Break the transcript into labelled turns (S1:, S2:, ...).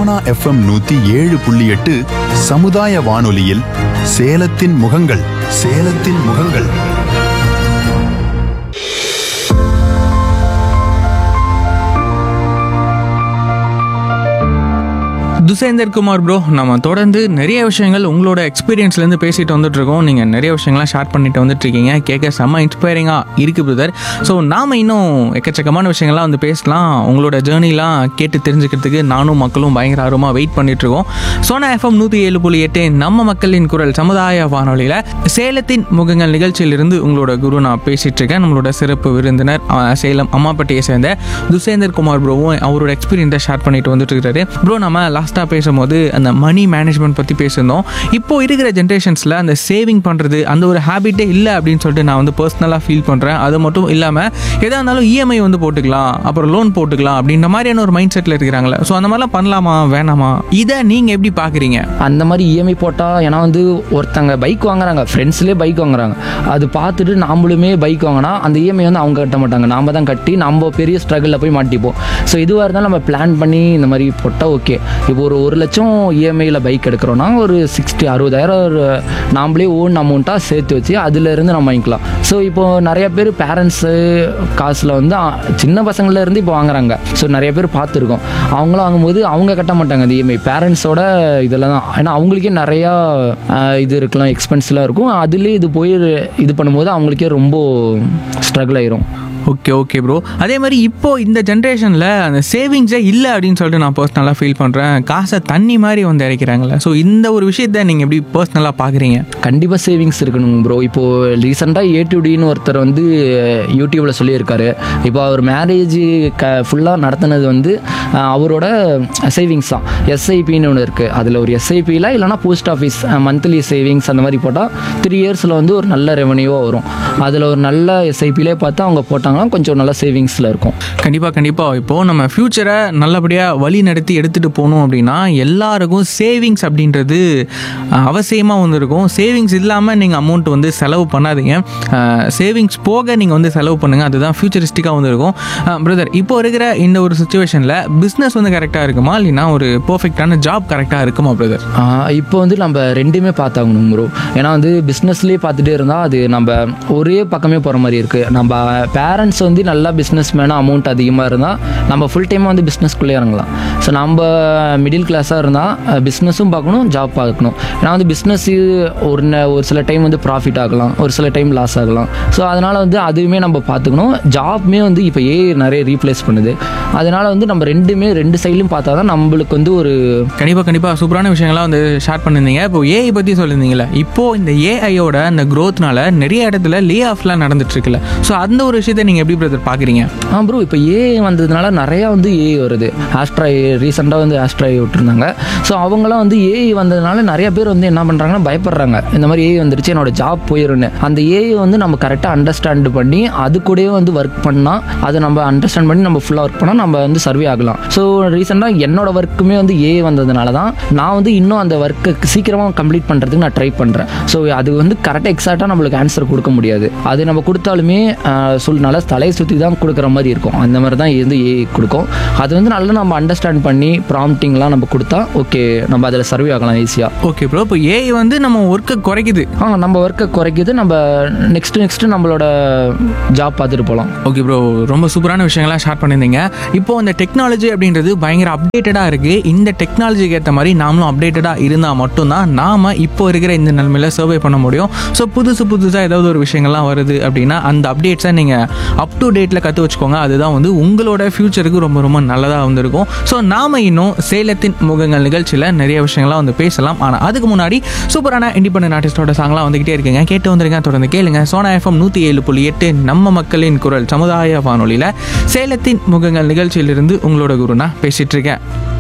S1: Sona FM நூத்தி ஏழு புள்ளி எட்டு சமுதாய வானொலியில் சேலத்தின் முகங்கள் சேலத்தின் முகங்கள்
S2: துசேந்தர் குமார் ப்ரோ நம்ம தொடர்ந்து நிறைய விஷயங்கள் உங்களோட எக்ஸ்பீரியன்ஸ்லேருந்து பேசிட்டு வந்துட்டு இருக்கோம் நீங்கள் நிறைய விஷயங்கள்லாம் ஷேர் பண்ணிட்டு வந்துட்டு இருக்கீங்க கேட்க செம்ம இன்ஸ்பைரிங்காக இருக்கு பிரதர் ஸோ நாம் இன்னும் எக்கச்சக்கமான விஷயங்கள்லாம் வந்து பேசலாம் உங்களோட ஜேர்னிலாம் கேட்டு தெரிஞ்சுக்கிறதுக்கு நானும் மக்களும் பயங்கர ஆர்வமாக வெயிட் பண்ணிட்டு இருக்கோம் சோனா எஃப்எம் நூற்றி ஏழு புள்ளி எட்டு நம்ம மக்களின் குரல் சமுதாய வானொலியில் சேலத்தின் முகங்கள் நிகழ்ச்சியிலிருந்து உங்களோட குரு நான் பேசிட்டு இருக்கேன் நம்மளோட சிறப்பு விருந்தினர் அஹ், சேலம் அம்மாப்பட்டியை சேர்ந்த துசேந்தர் குமார் ப்ரோவும் அவரோட எக்ஸ்பீரியன்ஸை ஷேர் பண்ணிட்டு வந்துட்டு இருக்காரு ப்ரோ நம்ம லாஸ்ட்டாக பேசும்போது அந்த மணி மேனேஜ்மெண்ட் பற்றி பேசியிருந்தோம் இப்போ இருக்கிற ஜென்ரேஷன்ஸில் அந்த சேவிங் பண்ணுறது அந்த ஒரு ஹேபிட்டே இல்லை அப்படின்னு சொல்லிட்டு நான் வந்து பர்சனலாக ஃபீல் பண்ணுறேன் அது மட்டும் இல்லாமல் எதாக இருந்தாலும் இஎம்ஐ வந்து போட்டுக்கலாம் அப்புறம் லோன் போட்டுக்கலாம் அப்படின்ற மாதிரியான ஒரு மைண்ட் செட்டில் இருக்கிறாங்களே ஸோ அந்த மாதிரிலாம் பண்ணலாமா வேணாமா இதை நீங்கள் எப்படி பார்க்குறீங்க
S3: அந்த மாதிரி இஎம்ஐ போட்டால் ஏன்னா வந்து ஒருத்தங்க பைக் வாங்குறாங்க ஃப்ரெண்ட்ஸ்லேயே பைக் வாங்குறாங்க அது பார்த்துட்டு நாமளுமே பைக் வாங்கினா அந்த இஎம்ஐ வந்து அவங்க கட்ட மாட்டாங்க நாம தான் கட்டி நம்ம பெரிய ஸ்ட்ரகிளில் போய் மாட்டிப்போம் ஸோ இதுவாக இருந்தாலும் நம்ம பிளான் பண்ணி இந்த மாதிரி போட்டால் ஓகே இப்போ ஒரு ஒரு லட்சம் இஎம்ஐயில் பைக் எடுக்கிறோன்னா ஒரு சிக்ஸ்டி அறுபதாயிரம் ஒரு நாமளே ஓன் அமௌண்ட்டாக சேர்த்து வச்சு அதுலேருந்து நம்ம வாங்கிக்கலாம் ஸோ இப்போ நிறைய பேர் பேரண்ட்ஸு காசில் வந்து அ, சின்ன பசங்கள்ல இருந்து இப்போ வாங்குறாங்க ஸோ நிறைய பேர் பார்த்துருக்கோம் அவங்களும் வாங்கும்போது அவங்க கட்ட மாட்டாங்க அந்த இஎம்ஐ பேரண்ட்ஸோட இதில் தான் ஏன்னா அவங்களுக்கே நிறையா அஹ், இது இருக்கலாம் எக்ஸ்பென்ஸ்லாம் இருக்கும் அதுலேயே இது போய் இது பண்ணும்போது அவங்களுக்கே ரொம்ப ஸ்ட்ரகிள் ஆயிரும்
S2: ஓகே ஓகே ப்ரோ அதே மாதிரி இப்போ இந்த ஜென்ரேஷனில் அந்த சேவிங்ஸே இல்லை அப்படின்னு சொல்லிட்டு நான் பர்சனலாக ஃபீல் பண்ணுறேன் காசை தண்ணி மாதிரி வந்து இறக்கிறாங்களே ஸோ இந்த ஒரு விஷயத்த நீங்கள் எப்படி பர்சனலாக பார்க்குறீங்க
S3: கண்டிப்பாக சேவிங்ஸ் இருக்கணும் ப்ரோ இப்போது ரீசெண்டாக ஏடிடின்னு ஒருத்தர் வந்து யூடியூப்பில் சொல்லியிருக்காரு இப்போ அவர் மேரேஜ் க ஃபுல்லாக நடத்தினது வந்து அஹ், அவரோட சேவிங்ஸ் தான் எஸ்ஐபின்னு ஒன்று இருக்குது அதில் ஒரு எஸ்ஐபியில் இல்லைனா போஸ்ட் ஆஃபீஸ் மந்த்லி சேவிங்ஸ் அந்த மாதிரி போட்டால் த்ரீ இயர்ஸில் வந்து ஒரு நல்ல ரெவன்யூவாக வரும் அதில் ஒரு நல்ல எஸ்ஐபிலே பார்த்து அவங்க போட்டாங்கன்னா கொஞ்சம் நல்ல சேவிங்ஸில் இருக்கும்
S2: கண்டிப்பாக கண்டிப்பாக இப்போது நம்ம ஃப்யூச்சரை நல்லபடியாக வழி நடத்தி எடுத்துகிட்டு போகணும் அப்படின்னா எல்லாருக்கும் சேவிங்ஸ் அப்படின்றது அவசியமாக வந்து இருக்கும் சேவிங்ஸ் இல்லாமல் நீங்கள் அமௌண்ட் வந்து செலவு பண்ணாதீங்க சேவிங்ஸ் போக நீங்கள் வந்து செலவு பண்ணுங்கள் அதுதான் ஃபியூச்சரிஸ்டிக்காக வந்து இருக்கும் பிரதர் இப்போ இருக்கிற இந்த ஒரு சுச்சுவேஷனில் பிஸ்னஸ் வந்து கரெக்டாக இருக்குமா இல்லைனா ஒரு பர்ஃபெக்டான ஜாப் கரெக்டாக இருக்குமா பிரதர்
S3: ஆஹ் இப்போ வந்து நம்ம ரெண்டுமே பார்த்தாகணும் ப்ரோ ஏன்னா வந்து பிஸ்னஸ்லேயே பார்த்துட்டே இருந்தால் அது நம்ம ஒரே பக்கமே போகிற மாதிரி இருக்குது நம்ம பேரண்ட்ஸ் வந்து நல்லா பிஸ்னஸ் மேனாக அமௌண்ட் அதிகமாக இருந்தால் நம்ம ஃபுல் டைமாக வந்து பிஸ்னஸ்க்குள்ளே இறங்கலாம் ஸோ நம்ம மிடில் கிளாஸாக இருந்தால் பிஸ்னஸும் பார்க்கணும் ஜாப் பார்க்கணும் ஏன்னா வந்து பிஸ்னஸ் ஒரு ந- ஒரு சில டைம் வந்து ப்ராஃபிட் ஆகலாம் ஒரு சில டைம் லாஸ் ஆகலாம் ஸோ அதனால் வந்து அதுவுமே நம்ம பார்த்துக்கணும் ஜாப்மே வந்து இப்போ ஏ நிறைய ரீப்ளேஸ் பண்ணுது அதனால் வந்து நம்ம ரெண்டுமே ரெண்டு சைட்லையும் பார்த்தா தான் நம்மளுக்கு வந்து ஒரு
S2: கண்டிப்பாக கண்டிப்பாக சூப்பரான விஷயங்கள்லாம் வந்து ஷேர் பண்ணியிருந்தீங்க இப்போ ஏஐ பற்றி சொல்லியிருந்தீங்களே இப்போ இந்த ஏஐயோட அந்த க்ரோத்னால நிறைய இடத்துல லே ஆஃப்லாம் நடந்துட்டு இருக்குல்ல ஸோ அந்த ஒரு விஷயத்தை நீங்கள் எப்படி பிரதர் பார்க்குறீங்க
S3: ஆ ப்ரோ இப்போ ஏஐ வந்ததுனால நிறையா வந்து ஏஐ வருது ஆஸ்ட்ரா ரீசெண்டாக வந்து ஆஸ்ட்ரா விட்டுருந்தாங்க ஸோ அவங்களாம் வந்து ஏஐ வந்ததுனால நிறைய பேர் வந்து என்ன பண்ணுறாங்கன்னா பயப்படுறாங்க இந்த மாதிரி ஏஐ வந்துருச்சு என்னோட ஜாப் போயிருன்னு அந்த ஏஐ வந்து நம்ம கரெக்டாக அண்டர்ஸ்டாண்ட் பண்ணி அது கூடயே வந்து ஒர்க் பண்ணால் அதை நம்ம அண்டர்ஸ்டாண்ட் பண்ணி நம்ம ஃபுல்லாக ஒர்க் பண்ணால் நம்ம வந்து சர்வே ஆகலாம் ஸோ ரீசெண்டாக என்னோட ஒர்க்குமே வந்து ஏஐ வந்ததுனால தான் நான் வந்து இன்னும் அந்த ஒர்க்கை சீக்கிரமாக கம்ப்ளீட் பண்ணுறதுக்கு நான் ட்ரை பண்ணுறேன் ஸோ அது வந்து கரெக்டாக எக்ஸாக்டாக நம்மளுக்கு ஆன்சர் கொடுக்க முடியாது அது நம்ம கொடுத்தாலுமே ஆஹ், சொல் நல்லா தலையை சுற்றி தான் கொடுக்குற மாதிரி இருக்கும் அந்த மாதிரி தான் இது வந்து ஏஐ கொடுக்கும் அது வந்து நல்லா நம்ம அண்டர்ஸ்டாண்ட் பண்ணி ப்ராம்ப்டிங்லாம் நம்ம கொடுத்தா ஓகே நம்ம அதில் சர்வே ஆகலாம் ஈஸியாக
S2: ஓகே ப்ரோ இப்போ ஏஐ வந்து நம்ம ஒர்க்கை குறைக்குது
S3: ஆ நம்ம ஒர்க்கை குறைக்குது நம்ம நெக்ஸ்ட் நெக்ஸ்ட் நம்மளோட ஜாப் பார்த்துட்டு போகலாம்
S2: ஓகே ப்ரோ ரொம்ப சூப்பரான விஷயங்கள்லாம் ஷேர் பண்ணியிருந்தீங்க இப்போ இந்த டெக்னாலஜி அப்படின்றது பயங்கர அப்டேட்டடாக இருக்குது இந்த டெக்னாலஜிக்கு ஏற்ற மாதிரி நாமளும் அப்டேட்டடாக இருந்தால் மட்டும்தான் நாம் இப்போ இருக்கிற இந்த நிலைமையில சர்வே பண்ண முடியும் ஸோ புதுசு புதுசாக ஏதாவது ஒரு விஷயங்கள்லாம் வருது அப்படின்னா அந்த அப்டேட்ஸை நீங்கள் அப் டு டேட்டில் கற்று வச்சுக்கோங்க அதுதான் வந்து உங்களோட ஃப்யூச்சருக்கு ரொம்ப ரொம்ப நல்லதாக வந்திருக்கும் ஸோ நாம் இன்னும் சேலத்தின் முகங்கள் நிகழ்ச்சியில் நிறைய விஷயங்கள்லாம் வந்து பேசலாம் ஆனால் அதுக்கு முன்னாடி சூப்பரான இண்டிபெண்டன்ட் ஆர்டிஸ்டோட சாங்லாம் வந்துகிட்டே இருக்குங்க கேட்டு வந்துருங்க தொடர்ந்து கேளுங்க சோனா எஃப்எம் நூற்றி ஏழு புள்ளி எட்டு நம்ம மக்களின் குரல் சமுதாய வானொலியில் சேலத்தின் முகங்கள் நிகழ்ச்சியிலிருந்து உங்களோட குருனா பேசிட்டு இருக்கேன்